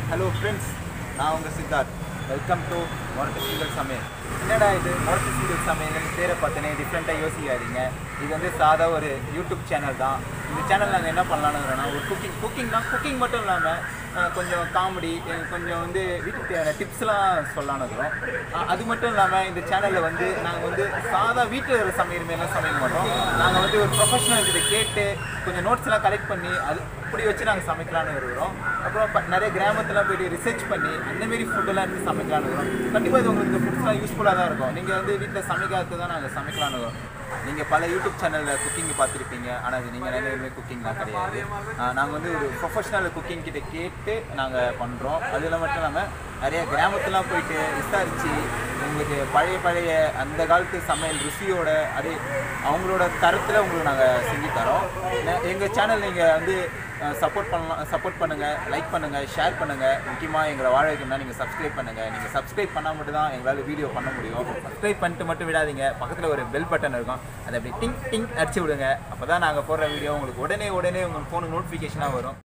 hello friends நான் உங்கள் Siddharth welcome to மொரட்டு சிங்கல் சமையல் என்னடா இது மொரட்டு சிங்கல் சமையல்னு பேரை பார்த்தனே டிஃப்ரெண்ட்டாக யோசிக்காதீங்க இது வந்து சாதா ஒரு யூடியூப் சேனல் தான் இந்த சேனல் நாங்கள் என்ன பண்ணலான்னு ஒரு குக்கிங் குக்கிங் தான் குக்கிங் மட்டும் இல்லாமல் கொஞ்சம் காமெடி கொஞ்சம் வந்து வீட்டுக்கு தேவையான டிப்ஸ்லாம் சொல்லலான்னு இருக்கிறோம் அஹ் அது மட்டும் இல்லாமல் இந்த சேனலில் வந்து நாங்கள் வந்து சாதா வீட்டில் இருக்கிற சமையல் மாரிலாம் சமைக்க மாட்டோம் நாங்கள் வந்து ஒரு ப்ரொஃபஷனல் கிட்ட கேட்டு கொஞ்சம் நோட்ஸ்லாம் கலெக்ட் பண்ணி அது இப்படி வச்சு நாங்கள் சமைக்கலான்னு இருக்கிறோம் அப்புறம் ப- நிறைய கிராமத்தில் போயிட்டு ரிசர்ச் பண்ணி அந்தமாரி ஃபுட்டெல்லாம் எடுத்து சமைக்கலான்னு இருக்கிறோம் கண்டிப்பாக இது உங்களுக்கு இந்த ஃபுட்ஸ்லாம் யூஸ்ஃபுல்லாக தான் இருக்கும் நீங்கள் வந்து வீட்டில் சமைக்காதது தான் நாங்கள் சமைக்கலான்னு இருக்கிறோம் நீங்கள் பல யூடியூப் சேனலில் குக்கிங் பார்த்துருப்பீங்க ஆனால் அது நீங்கள் நினைவுமே குக்கிங்லாம் கிடையாது நாங்கள் வந்து ஒரு ப்ரொஃபஷனல் குக்கிங் கிட்ட கேட்டு நாங்கள் பண்ணுறோம் அதில் மட்டும் இல்லாமல் நிறைய கிராமத்துலாம் போயிட்டு விசாரித்து உங்களுக்கு பழைய பழைய அந்த காலத்து சமையல் ருசியோட அதே அவங்களோட தரத்தில் உங்களுக்கு நாங்கள் செஞ்சு தரோம் எங்கள் சேனல் நீங்கள் வந்து சப்போர்ட் பண்ணலாம் சப்போர்ட் பண்ணுங்கள் லைக் பண்ணுங்கள் ஷேர் பண்ணுங்கள் முக்கியமாக எங்களை வாழ வைக்கணும்னா நீங்கள் சப்ஸ்கிரைப் பண்ணுங்கள் நீங்கள் சப்ஸ்கிரைப் பண்ணால் மட்டும் தான் எங்களால் வீடியோ பண்ண முடியும் சப்ஸ்கிரைப் பண்ணிட்டு மட்டும் விடாதீங்க பக்கத்தில் ஒரு பெல் பட்டன் இருக்கும் அதை அப்படி டிங் டிங் அடிச்சு விடுங்க அப்போ தான் நாங்கள் போடுற வீடியோ உங்களுக்கு உடனே உடனே உங்கள் ஃபோனுக்கு நோட்டிஃபிகேஷனாக வரும்